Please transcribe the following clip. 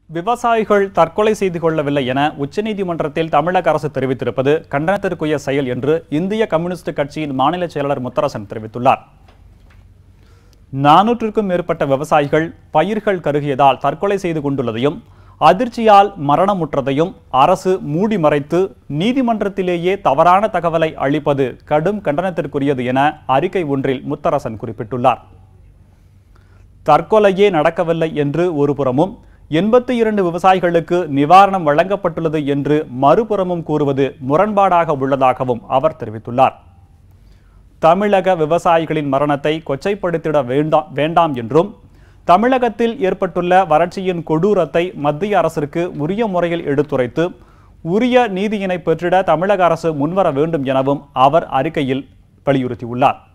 விவசாயிகள் தற்கொலை செய்து கொள்ளவில்லை என உச்சநீதிமன்றத்தில் தமிழக அரசு தெரிவித்திருப்பது கண்டனத்திற்குரிய செயல் என்று இந்திய கம்யூனிஸ்ட் கட்சியின் மாநில செயலாளர் முத்தரசன் தெரிவித்துள்ளார் நானூற்றுக்கும் மேற்பட்ட விவசாயிகள் பயிர்கள் கருகியதால் தற்கொலை செய்து கொண்டுள்ளதையும் அதிர்ச்சியால் மரணமுற்றதையும் அரசு மூடி மறைத்து நீதிமன்றத்திலேயே தவறான தகவலை அளிப்பது கடும் கண்டனத்திற்குரியது என அறிக்கை ஒன்றில் முத்தரசன் குறிப்பிட்டுள்ளார் தற்கொலையே நடக்கவில்லை என்று ஒருபுறமும் எண்பத்தி இரண்டு விவசாயிகளுக்கு நிவாரணம் வழங்கப்பட்டுள்ளது என்று மறுபுறமும் கூறுவது முரண்பாடாக உள்ளதாகவும் அவர் தெரிவித்துள்ளார் தமிழக விவசாயிகளின் மரணத்தை கொச்சைப்படுத்திட வேண்டாம் வேண்டாம் என்றும் தமிழகத்தில் ஏற்பட்டுள்ள வறட்சியின் கொடூரத்தை மத்திய அரசிற்கு உரிய முறையில் எடுத்துரைத்து உரிய நீதியினை பெற்றிட தமிழக அரசு முன்வர வேண்டும் எனவும் அவர் அறிக்கையில் வலியுறுத்தியுள்ளார்